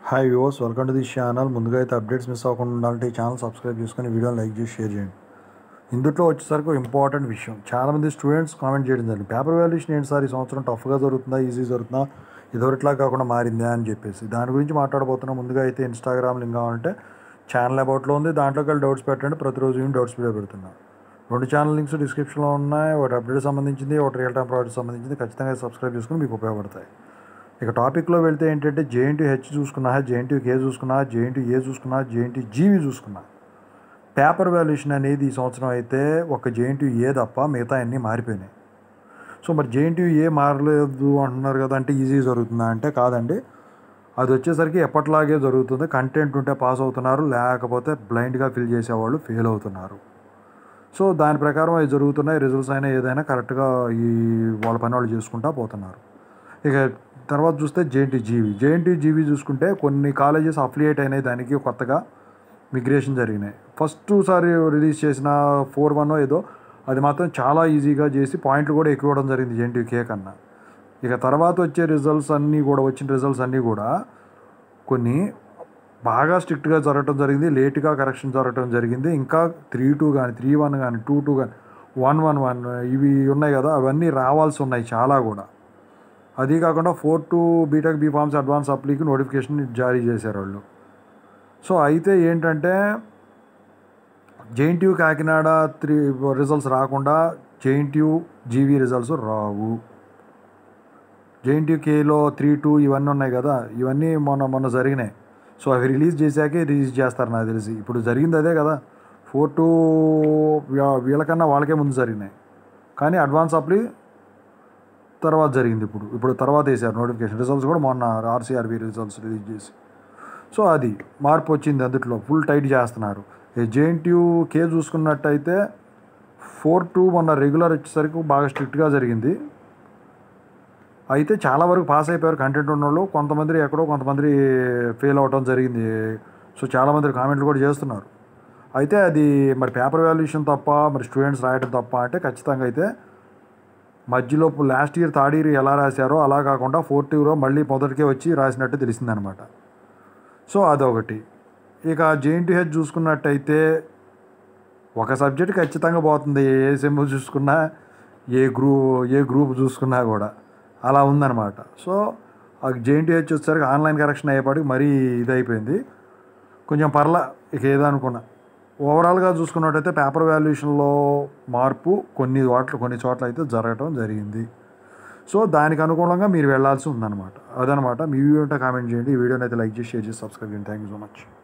hi viewers welcome to this channel ముందుగా అయితే updates miss అవ్వకుండా ఉండాలంటే ఈ ఛానల్ సబ్స్క్రైబ్ చేసుకొని వీడియోని లైక్ చేసి షేర్ చేయండి ఇందులో వచ్చేసరికి ఒక ఇంపార్టెంట్ విషయం చాలామంది స్టూడెంట్స్ కామెంట్ చేయడం జరిగింది పేపర్ వాల్యుయేషన్ ఏంటి సార్ ఈ సంవత్సరం టఫ్గా జరుగుతుందా ఈజీ జరుగుతుందా ఇదివరట్లా కాకుండా మారిందా అని చెప్పేసి దాని గురించి మాట్లాడబోతున్నాం ముందుగా అయితే ఇన్స్టాగ్రామ్ లింక్ కావాలంటే ఛానల్ అబౌట్లో ఉంది దాంట్లోకి వెళ్ళి డౌట్స్ పెట్టండి ప్రతిరోజు నేను డౌట్స్ వీడియో పెడుతున్నా రెండు ఛానల్ లింక్స్ డిస్క్రిప్షన్లో ఉన్నాయి ఒకటి అప్డేట్ సంబంధించింది ఒకటి రియల్ టైం ప్రాజెక్ట్ సంబంధించింది ఖచ్చితంగా సబ్స్క్రైబ్ చేసుకుని మీకు ఉపయోగపడతాయి ఇక టాపిక్లో వెళ్తే ఏంటంటే జేఎన్టీ హెచ్ చూసుకున్నా జేఎన్టీ కే చూసుకున్నా జేఎన్టీ ఏ చూసుకున్నా జేఎన్టీ జీవి చూసుకున్నా పేపర్ వాల్యుయేషన్ అనేది ఈ సంవత్సరం అయితే ఒక జేఎన్టీ ఏ తప్ప మిగతా అన్నీ మారిపోయినాయి సో మరి జేఎన్టీ ఏ మారలేదు అంటున్నారు కదా అంటే ఈజీ జరుగుతుందా అంటే కాదండి అది వచ్చేసరికి ఎప్పట్లాగే జరుగుతుంది కంటెంట్ ఉంటే పాస్ అవుతున్నారు లేకపోతే బ్లైండ్గా ఫిల్ చేసేవాళ్ళు ఫెయిల్ అవుతున్నారు సో దాని ప్రకారం అవి జరుగుతున్నాయి రిజల్ట్స్ అయినా ఏదైనా కరెక్ట్గా ఈ వాళ్ళ పని వాళ్ళు చేసుకుంటా పోతున్నారు ఇక తర్వాత చూస్తే జేఎన్టీ జీవీ జేఎన్టీ జీవీ చూసుకుంటే కొన్ని కాలేజెస్ అఫిలియేట్ అయినాయి దానికి కొత్తగా మిగ్రేషన్ జరిగినాయి ఫస్ట్ సారి రిలీజ్ చేసిన ఫోర్ వన్ ఏదో అది మాత్రం చాలా ఈజీగా చేసి పాయింట్లు కూడా ఎక్కువ ఇవ్వడం జరిగింది జేఎన్టీ కే కన్నా ఇక తర్వాత వచ్చే రిజల్ట్స్ అన్నీ కూడా వచ్చిన రిజల్ట్స్ అన్నీ కూడా కొన్ని బాగా స్ట్రిక్ట్గా జరగటం జరిగింది లేట్గా కరెక్షన్ జరగటం జరిగింది ఇంకా త్రీ టూ కానీ త్రీ వన్ కానీ టూ టూ కానీ వన్ వన్ వన్ ఇవి ఉన్నాయి కదా అవన్నీ రావాల్సి ఉన్నాయి చాలా కూడా అది కాకుండా four two BTech B pharms advance అప్లీకి నోటిఫికేషన్ జారీ చేశారు వాళ్ళు సో అయితే ఏంటంటే జేఎన్టీయూ కాకినాడ త్రీ రిజల్ట్స్ రాకుండా జేఎన్టీయూ జీవీ రిజల్ట్స్ రావు జేఎన్టీయూ కేలో త్రీ టూ ఇవన్నీ ఉన్నాయి కదా ఇవన్నీ మొన్న మొన్న జరిగినాయి సో అవి రిలీజ్ చేశాకే రిలీజ్ చేస్తారు నాకు తెలిసి ఇప్పుడు జరిగింది అదే కదా ఫోర్ టూ వీళ్ళకన్నా వాళ్ళకే ముందు జరిగినాయి కానీ అడ్వాన్స్ అప్లీ తర్వాత జరిగింది ఇప్పుడు ఇప్పుడు తర్వాత వేసారు నోటిఫికేషన్ రిజల్ట్స్ కూడా మొన్న ఆర్సీఆర్బీ రిజల్ట్స్ రిలీజ్ చేసి సో అది మార్పు వచ్చింది అందుట్లో ఫుల్ టైట్ చేస్తున్నారు జేఎన్టీయూ కే చూసుకున్నట్టయితే ఫోర్ టూ మొన్న రెగ్యులర్ వచ్చేసరికి బాగా స్ట్రిక్ట్గా జరిగింది అయితే చాలా వరకు పాస్ అయిపోయారు కంటెంట్ ఉన్న వాళ్ళు కొంతమంది ఎక్కడో కొంతమంది ఫెయిల్ అవడం జరిగింది సో చాలామంది కామెంట్లు కూడా చేస్తున్నారు అయితే అది మరి పేపర్ వాల్యుయేషన్ తప్ప మరి స్టూడెంట్స్ రాయడం తప్ప అంటే ఖచ్చితంగా అయితే మధ్యలో లాస్ట్ ఇయర్ థర్డ్ ఇయర్ ఎలా రాశారో అలా కాకుండా ఫోర్త్ ఇయర్ మళ్ళీ మొదటికే వచ్చి రాసినట్టు తెలిసిందనమాట సో అదొకటి ఇక జేఎన్టీహెచ్ చూసుకున్నట్టయితే ఒక సబ్జెక్ట్ ఖచ్చితంగా పోతుంది ఏ సెమ్ చూసుకున్నా ఏ గ్రూ ఏ గ్రూప్ చూసుకున్నా కూడా అలా ఉందన్నమాట సో ఆ జేఎన్టీహెచ్ వచ్చేసరికి ఆన్లైన్ కరెక్షన్ అయ్యేపాటికి మరీ ఇది అయిపోయింది కొంచెం పర్లా ఇక ఏదనుకున్నా ఓవరాల్గా చూసుకున్నట్టయితే పేపర్ వాల్యుయేషన్లో మార్పు కొన్ని చోట్ల కొన్ని చోట్ల అయితే జరగటం జరిగింది సో దానికి అనుగుణంగా మీరు వెళ్ళాల్సి ఉందన్నమాట అదనమాట మీ వీడియో ఉంటే కామెంట్ చేయండి ఈ వీడియోని అయితే లైక్ చేసి షేర్ చేసి సబ్స్క్రైబ్ చేయండి థ్యాంక్ యూ సో మచ్